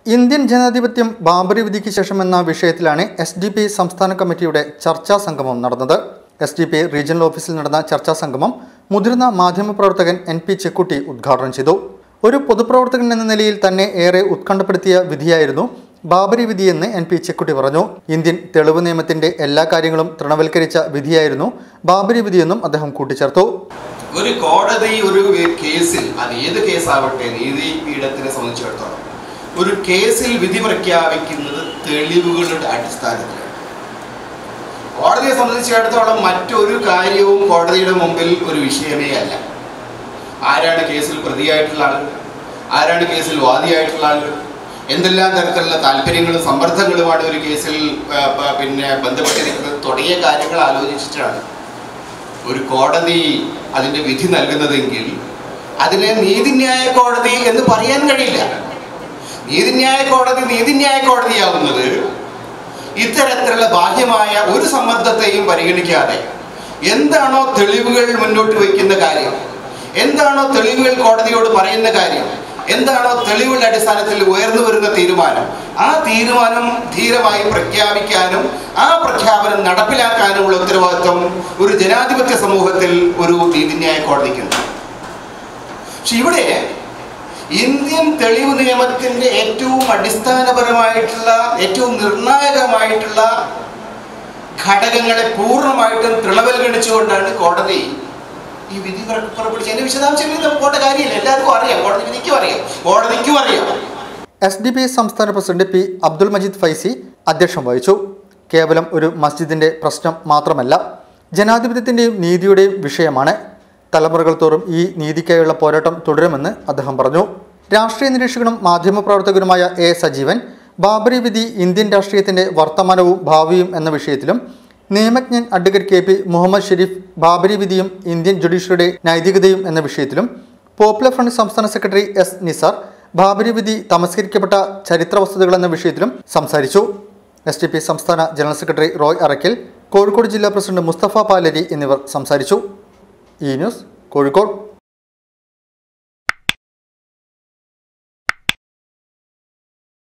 Indian ജനാധിപത്യം ബാബറി വിധിക്ക് ശേഷം എന്ന വിഷയത്തിലാണ് എസ് ഡി പി സംസ്ഥാന കമ്മിറ്റിയുടെ ചർച്ചാ സംഗമം നടന്നത് എസ് ഡി പി റീജിയണൽ ഓഫീസിൽ നടന്ന ചർച്ചാ സംഗമം മുതിർന്ന മാധ്യമപ്രവർത്തകൻ എൻ പി ചെക്കുട്ടി ഉദ്ഘാടനം ചെയ്തു ഒരു പൊതുപ്രവർത്തകൻ എന്ന നിലയിൽ തന്നെ ഏറെ ഉത്കണ്ഠപ്പെടുത്തിയ വിധിയായിരുന്നു ബാബരി വിധിയെന്ന് എൻ പി ചെക്കുട്ടി പറഞ്ഞു ഇന്ത്യൻ തെളിവ് നിയമത്തിന്റെ എല്ലാ കാര്യങ്ങളും തൃണവൽക്കരിച്ച വിധിയായിരുന്നു ബാബരി വിധിയെന്നും അദ്ദേഹം കൂട്ടിച്ചേർത്തു ഒരു കോടതി ഒരു കേസിൽ അത് ഏത് കേസാവട്ടെ നീതിപീഠത്തിനെ സംബന്ധിച്ചിടത്തോളം ഒരു കേസിൽ വിധി പ്രഖ്യാപിക്കുന്നത് തെളിവുകളുടെ അടിസ്ഥാനത്തിലാണ് കോടതിയെ സംബന്ധിച്ചിടത്തോളം മറ്റൊരു കാര്യവും കോടതിയുടെ മുമ്പിൽ ഒരു വിഷയമേ അല്ല ആരാണ് കേസിൽ പ്രതിയായിട്ടുള്ള ആളുകൾ ആരാണ് കേസിൽ വാദിയായിട്ടുള്ള ആളുകൾ എന്തെല്ലാം തരത്തിലുള്ള താല്പര്യങ്ങളും സമ്മർദ്ദങ്ങളുമാണ് ഒരു കേസിൽ ആ, പ- പിന്നെ ബന്ധപ്പെട്ടിരിക്കുന്നത് തുടങ്ങിയ കാര്യങ്ങൾ ആലോചിച്ചിട്ടാണ് ഒരു കോടതി അതിൻ്റെ വിധി നൽകുന്നതെങ്കിൽ അതിനെ നീതിന്യായ കോടതി എന്ന് പറയാൻ കഴിയില്ല നീതിന്യായ കോടതി നീതിന്യായ കോടതിയാവുന്നത് ഇത്തരത്തിലുള്ള ബാഹ്യമായ ഒരു സമ്മർദ്ദത്തെയും പരിഗണിക്കാതെ എന്താണോ തെളിവുകൾ മുന്നോട്ട് വയ്ക്കുന്ന കാര്യം എന്താണോ തെളിവുകൾ കോടതിയോട് പറയുന്ന കാര്യം എന്താണോ തെളിവുകളുടെ അടിസ്ഥാനത്തിൽ ഉയർന്നു വരുന്ന തീരുമാനം ആ തീരുമാനം ധീരമായി പ്രഖ്യാപിക്കാനും ആ പ്രഖ്യാപനം നടപ്പിലാക്കാനുമുള്ള ഉത്തരവാദിത്വം ഒരു ജനാധിപത്യ സമൂഹത്തിൽ ഒരു നീതിന്യായ കോടതിക്കുണ്ട് പക്ഷെ ഇവിടെ ഇന്ത്യൻ തെളിവ് നിയമത്തിന്റെ ഏറ്റവും അടിസ്ഥാനപരമായിട്ടുള്ള ഏറ്റവും നിർണായകമായിട്ടുള്ള ഘടകങ്ങളെ പൂർണ്ണമായിട്ടും തൃണവൽഗണിച്ചുകൊണ്ടാണ് കോടതി ഈ വിധി പുറ- പുറപ്പെടുവിച്ചത് അതിന്റെ വിശദാംശങ്ങളിൽ നമുക്ക് പോകേണ്ട കാര്യമില്ല എല്ലാവർക്കും അറിയാം കോടതി വിധിക്കും അറിയാം കോടതിക്കും അറിയാം എസ് ഡി പി സംസ്ഥാന പ്രസിഡന്റ് പി അബ്ദുൽ മജീദ് ഫൈസി അധ്യക്ഷം വഹിച്ചു കേവലം ഒരു മസ്ജിദിന്റെ പ്രശ്നം മാത്രമല്ല ജനാധിപത്യത്തിന്റെയും നീതിയുടെയും വിഷയമാണ് തലമുറകൾ തോറും ഈ നീതിക്കായുള്ള പോരാട്ടം തുടരുമെന്ന് അദ്ദേഹം പറഞ്ഞു രാഷ്ട്രീയ നിരീക്ഷകനും മാധ്യമപ്രവർത്തകനുമായ എ സജീവൻ ബാബറി വിധി ഇന്ത്യൻ രാഷ്ട്രീയത്തിന്റെ വർത്തമാനവും ഭാവിയും എന്ന വിഷയത്തിലും നിയമജ്ഞൻ advocate K P Muhammad Sharif Babri വിധിയും ഇന്ത്യൻ ജുഡീഷ്യറിയുടെ നൈതികതയും എന്ന വിഷയത്തിലും പോപ്പുലർ ഫ്രണ്ട് സംസ്ഥാന സെക്രട്ടറി എസ് നിസാർ ബാബരി വിധി തമസ്കരിക്കപ്പെട്ട ചരിത്ര വസ്തുതകൾ എന്ന വിഷയത്തിലും സംസാരിച്ചു എസ് ടി പി സംസ്ഥാന ജനറൽ സെക്രട്ടറി റോയ് അറക്കൽ കോഴിക്കോട് ജില്ലാ പ്രസിഡന്റ് മുസ്തഫ പാലരി എന്നിവർ സംസാരിച്ചു ഈ ന്യൂസ് കോഴിക്കോട്